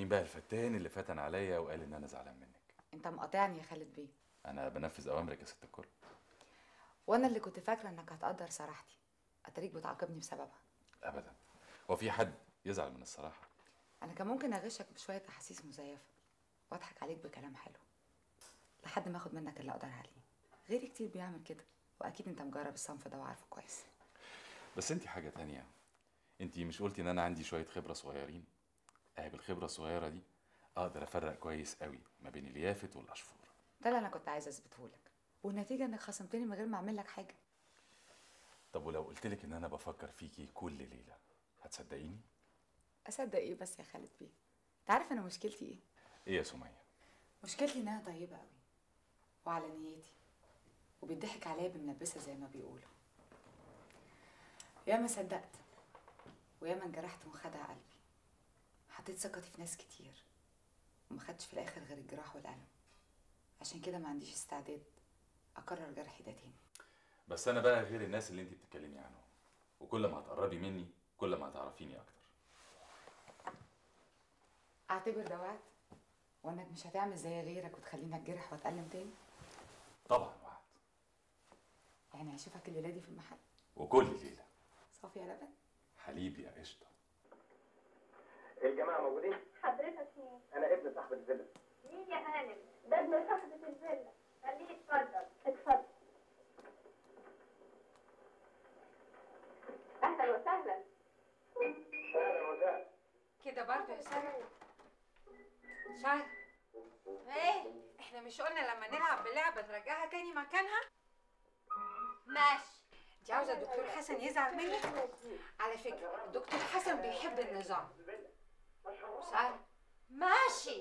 مين بقى الفتان اللي فتن عليا وقال ان انا زعلان منك انت مقاطعني يا خالد بيه انا بنفذ اوامرك يا ست الكل وانا اللي كنت فاكره انك هتقدر صراحتي اتاريك بتعاقبني بسببها ابدا هو في حد يزعل من الصراحه انا كان ممكن اغشك بشويه احاسيس مزيفه واضحك عليك بكلام حلو لحد ما اخد منك اللي اقدر عليه غيري كتير بيعمل كده واكيد انت مجرب الصنف ده وعارفه كويس بس انت حاجه تانية انت مش قلتي ان انا عندي شويه خبره صغيرين اهي بالخبره الصغيره دي اقدر افرق كويس قوي ما بين اليافت والاشفور ده اللي انا كنت عايزه اثبته لك والنتيجه انك خصمتني من غير ما اعمل لك حاجه طب ولو قلت لك ان انا بفكر فيكي كل ليله هتصدقيني اصدق ايه بس يا خالد بيه انت عارف انا مشكلتي ايه ايه يا سميه مشكلتي انها طيبه قوي وعلى نيتي وبيضحك عليا بملبسه زي ما بيقولوا ياما صدقت وياما انجرحت وانخدع قلبي حطيت ثقتي في ناس كتير وما خدتش في الاخر غير الجراح والالم عشان كده ما عنديش استعداد اكرر جرحي ده تاني بس انا بقى غير الناس اللي انت بتتكلمي عنهم وكل ما هتقربي مني كل ما هتعرفيني اكتر اعتبر ده وعد وانك مش هتعمل زي غيرك وتخليني اتجرح واتألم تاني طبعا وعد يعني هشوفك الليله دي في المحل وكل ليله صافي يا لبن حليب يا قشطه الجماعة موجودين؟ حضرتك مين؟ أنا ابن صاحب الفيلا مين يا هانم؟ ده ابن صاحبة الفيلا خليه يتفضل اتفضل أهلا وسهلا أهلا وسهلا كده برضه يا سارة سارة ايه احنا مش قلنا لما نلعب بلعبة نرجعها تاني مكانها ماشي انت عاوزة الدكتور حسن يزعل منك على فكرة الدكتور حسن بيحب النظام سارة ماشي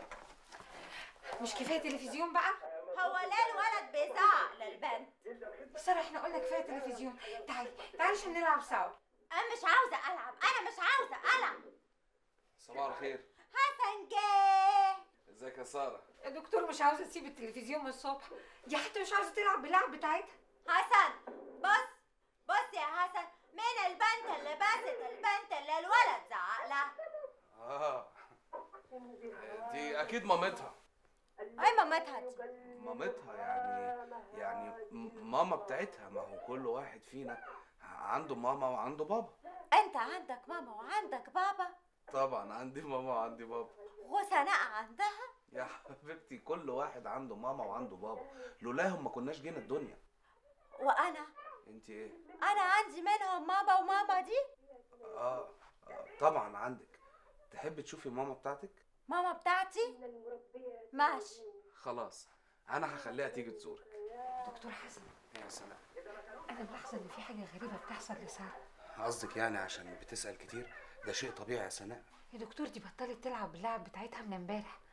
مش كفاية تلفزيون بقى هو ليه الولد بيزعق للبنت سارة احنا قلنا كفاية تلفزيون تعالي تعالي عشان نلعب سوا انا مش عاوزه العب انا مش عاوزه العب صباح الخير حسن جه ازيك يا ساره الدكتور مش عاوزة تسيب التلفزيون من الصبح دي حتى مش عاوزة تلعب باللعب بتاعتها حسن بص بص يا حسن مين البنت اللي باست البنت اللي الولد زعق لها اه دي اكيد مامتها اي مامتها دي مامتها يعني يعني م- ماما بتاعتها ما هو كل واحد فينا عنده ماما وعنده بابا انت عندك ماما وعندك بابا طبعا عندي ماما وعندي بابا وسناء عندها يا حبيبتي كل واحد عنده ماما وعنده بابا لولاهم ما كناش جينا الدنيا وانا انت ايه انا عندي منهم ماما وماما دي آه, اه طبعا عندك تحب تشوفي ماما بتاعتك ماما بتاعتي ماشي خلاص انا هخليها تيجي تزورك دكتور حسن يا سلام انا ملاحظة ان في حاجة غريبة بتحصل لسارة قصدك يعني عشان بتسأل كتير ده شيء طبيعي يا سناء يا دكتور دي بطلت تلعب باللعب بتاعتها من امبارح